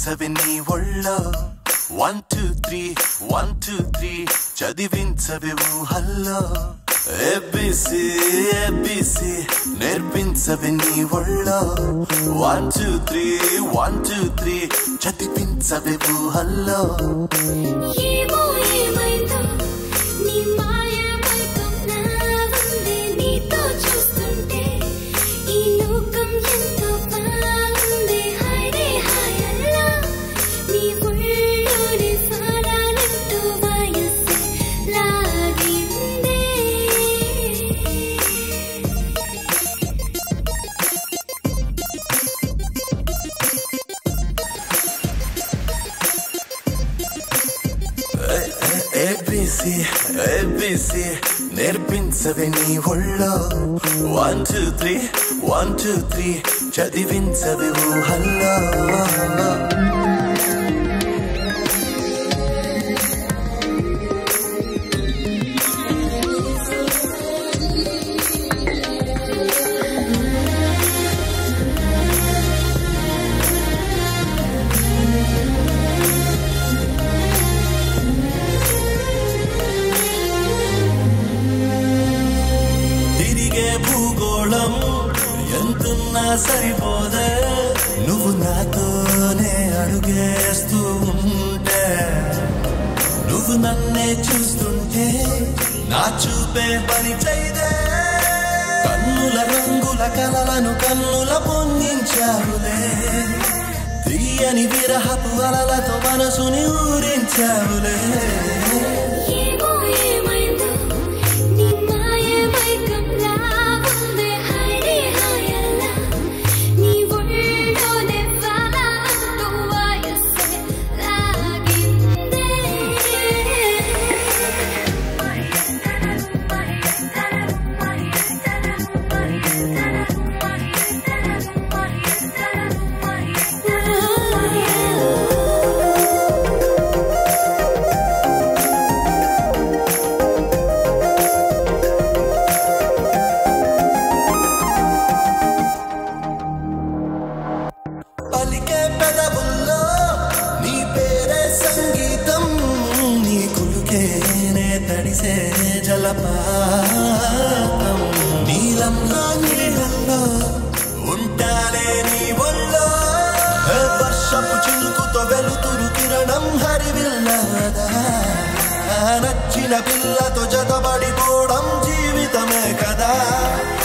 చదివించవి నీ ఒళ్ళో one two three one two three చదివించవి ఊహల్లో ఏబిసి ఏబిసి నేర్పించవి నీ ఒళ్ళో one two three one two three చదివించవి ఊహల్లో ఏమో ఏమైందో నీ మాయమైకం నా వందే నీతో చూస్తుంటే ఈ లోకం ఎంతో బాగుంది హాయ్ హాయ్ అల్లా నీ ఒళ్ళోనే సారాలంటూ వయస్సే లాగిందే ఏబిసి ఏబిసి నేర్పించవి నీ ఒళ్ళో one two three one two three చదివించవి ఊహల్లో తిరిగే భూగోళం ఎంతున్నా సరిపోదే నువ్వు నాతోనే అడుగేస్తూ ఉంటే నువ్వు నన్నే చూస్తుంటే నా చూపే పని చేయదే కన్నుల రంగుల కలలను కన్నుల పొందించావులే తీయని విరహపు అలలతో మనసుని ఊరించావులే ఏమో ఏమైందో నీ మాయమైకం నా వందే హాయ్ హాయ్ అల్లా నీ ఒళ్ళోనే సారాలంటూ వయస్సే లాగిందే పలికే పెదవుల్లో నీ పేరే సంగీతం నీ కులుకేనే తడిసే జలపాతం నీలంలో నీళ్ళల్లో ఉంటానే నీ ఒళ్ళో ఏ వర్షపు చినుకుతో వెలుతురు కిరణం హరివిల్లదా నచ్చిన పిల్లతో జతబడిపోవడం జీవితమే కదా